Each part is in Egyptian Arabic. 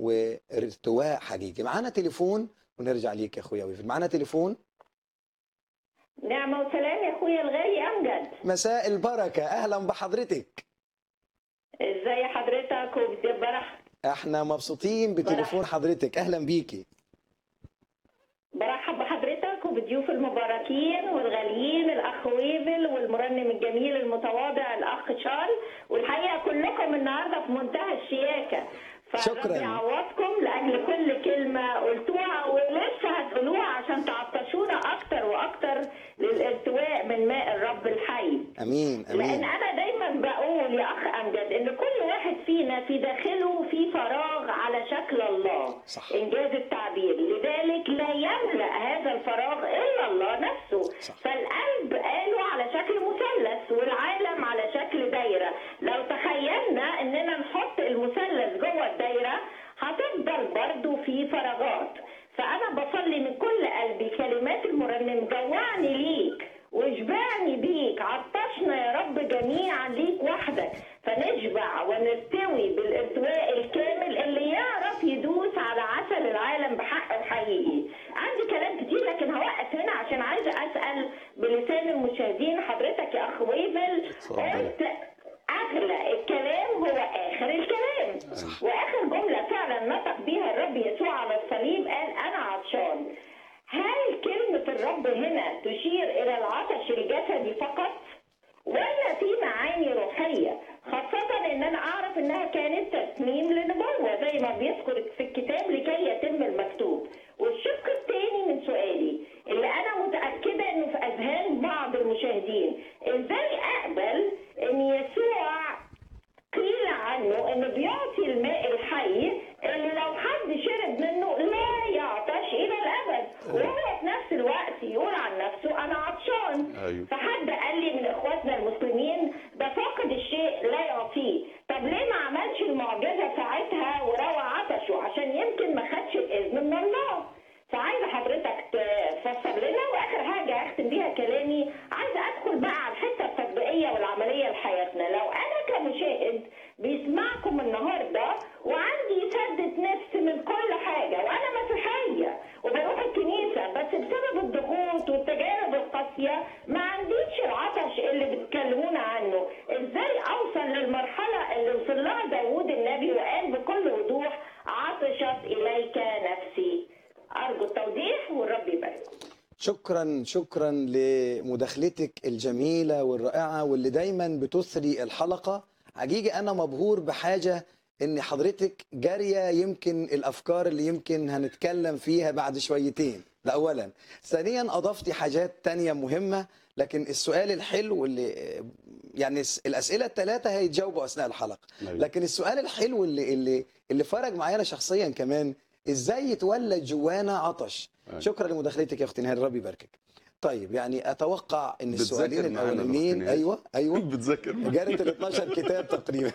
وارتواء حقيقي معانا تليفون ونرجع ليك يا اخويا ويفد معانا تليفون نعمة وسلام يا اخويا الغالي امجد مساء البركه اهلا بحضرتك ازاي حضرتك وبتبرح احنا مبسوطين بتليفون حضرتك اهلا بيكي برحب بحضرتك وبضيوف المباركين والغاليين الاخ ويفل والمرنم الجميل المتواضع الاخ شارل والحقيقه كلكم النهارده في منتهى الشياكه شكراً. فربي يعوضكم لاجل كل كلمه قلتوها ولسه هتقولوها عشان تعطشونا اكتر واكتر للارتواء من ماء الرب الحي امين لان امين انا دايما بقول يا اخ امجد ان كل واحد فينا في داخله في فراغ على شكل الله صح. انجاز التعبير لذلك لا يملا هذا الفراغ الا الله نفسه صح. فالقلب قالوا على شكل مثلث والعالم على شكل دايره لو تخيلنا اننا نحط المثلث جوه الدايره هتفضل برضو في فراغات فانا بصلي من كل قلبي كلمات المرنم جوعني ليك واشبعني بيك عطشنا يا رب جميعا ليك وحدك فنشبع ونرتوي بالارتواء الكامل اللي يعرف يدوس على عسل العالم بحق الحقيقي عندي كلام كتير لكن هوقف هنا عشان عايزه اسال بلسان المشاهدين حضرتك يا اخ ويفل اتفضل. قلت اغلى الكلام هو اخر الكلام واخر جمله فعلا نطق بيها الرب يسوع على الصليب قال انا عطشان هل كلمه الرب هنا تشير الى العطش الجسدي فقط ولا في معاني روحيه خاصه ان انا اعرف انها كانت تسميم لنبوه زي ما بيذكر في الكتاب لكي يتم المكتوب والشق الثاني من سؤالي اللي انا متاكده انه في اذهان بعض المشاهدين ازاي اقبل ان يسوع قيل عنه انه بيعطي الماء الحي اللي لو حد شرب منه لا يعطش الى الابد وهو في نفس الوقت يقول عن نفسه انا عطشان أيوة. فحد قال لي من اخواتنا المسلمين ده فاقد الشيء لا يعطيه طب ليه ما عملش المعجزه ساعتها وروى عطشه عشان يمكن ما خدش الاذن من الله فعايزه حضرتك تفسر لنا واخر حاجه اختم بيها كلامي عايزه ادخل بقى على الحته التطبيقيه والعمليه لحياتنا لو انا كمشاهد بيسمعكم النهارده وعندي سدة نفس من كل حاجه وانا مسيحيه وبروح الكنيسه بس بسبب الضغوط والتجارب القاسيه ما عنديش العطش اللي بتكلمونا عنه ازاي اوصل للمرحله اللي وصل لها داوود النبي وقال بكل وضوح عطشت اليك نفسي ارجو التوضيح والرب يبارك شكرا شكرا لمداخلتك الجميله والرائعه واللي دايما بتثري الحلقه حقيقي انا مبهور بحاجه ان حضرتك جاريه يمكن الافكار اللي يمكن هنتكلم فيها بعد شويتين ده اولا ثانيا اضفتي حاجات تانية مهمه لكن السؤال الحلو اللي يعني الاسئله الثلاثه هيتجاوبوا اثناء الحلقه أيوة. لكن السؤال الحلو اللي اللي اللي فرق معايا انا شخصيا كمان ازاي يتولد جوانا عطش أيوة. شكرا لمداخلتك يا اختي نهار ربي يباركك طيب يعني اتوقع ان بتذاكر السؤالين معانا الاولانيين الأخت نهاد. ايوه ايوه بتذاكر معايا. جارت ال 12 كتاب تقريبا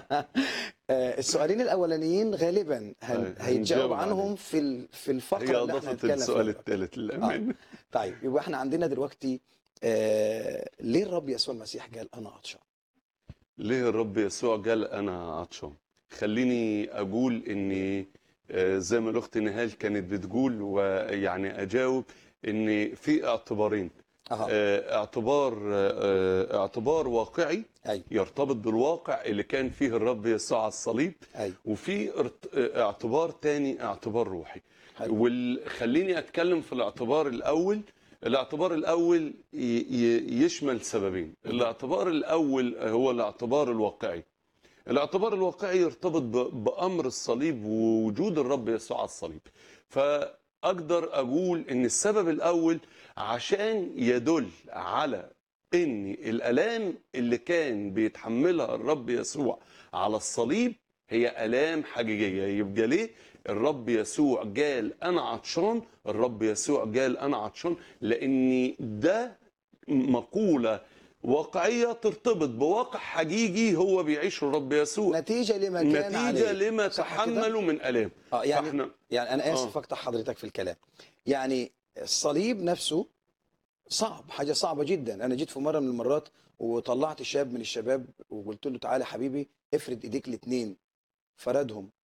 آه، السؤالين الاولانيين غالبا هن... أيوة، هيتجاوب هنجاوب عنهم عليهم. في ال- في الفقره هي اللي احنا اضافت هنتكلم السؤال فيها الثالث للامانه طيب يبقى احنا عندنا دلوقتي آه ليه الرب يسوع المسيح قال انا عطشان ليه الرب يسوع قال انا عطشان خليني اقول اني آه، زي ما الاخت نهال كانت بتقول ويعني اجاوب ان في اعتبارين اها آه، اعتبار آه، اعتبار واقعي ايوه يرتبط بالواقع اللي كان فيه الرب يسوع على الصليب ايوه وفي ارت- اعتبار تاني اعتبار روحي حلو. وخليني اتكلم في الاعتبار الاول الاعتبار الاول ي- ي- يشمل سببين الاعتبار الاول هو الاعتبار الواقعي الاعتبار الواقعي يرتبط ب- بامر الصليب ووجود الرب يسوع على الصليب فاقدر اقول ان السبب الاول عشان يدل على ان الالام اللي كان بيتحملها الرب يسوع على الصليب هي الام حقيقيه يبقى ليه الرب يسوع قال انا عطشان الرب يسوع قال انا عطشان لان ده مقوله واقعيه ترتبط بواقع حقيقي هو بيعيشه الرب يسوع نتيجه لما كان عليه نتيجه لما صح كده؟ تحملوا من الام اه يعني فاحنا يعني انا اسف آه. اقطع حضرتك في الكلام يعني الصليب نفسه صعب حاجه صعبه جدا انا جيت في مره من المرات وطلعت شاب من الشباب وقلت له تعالى يا حبيبي افرد ايديك الاثنين فردهم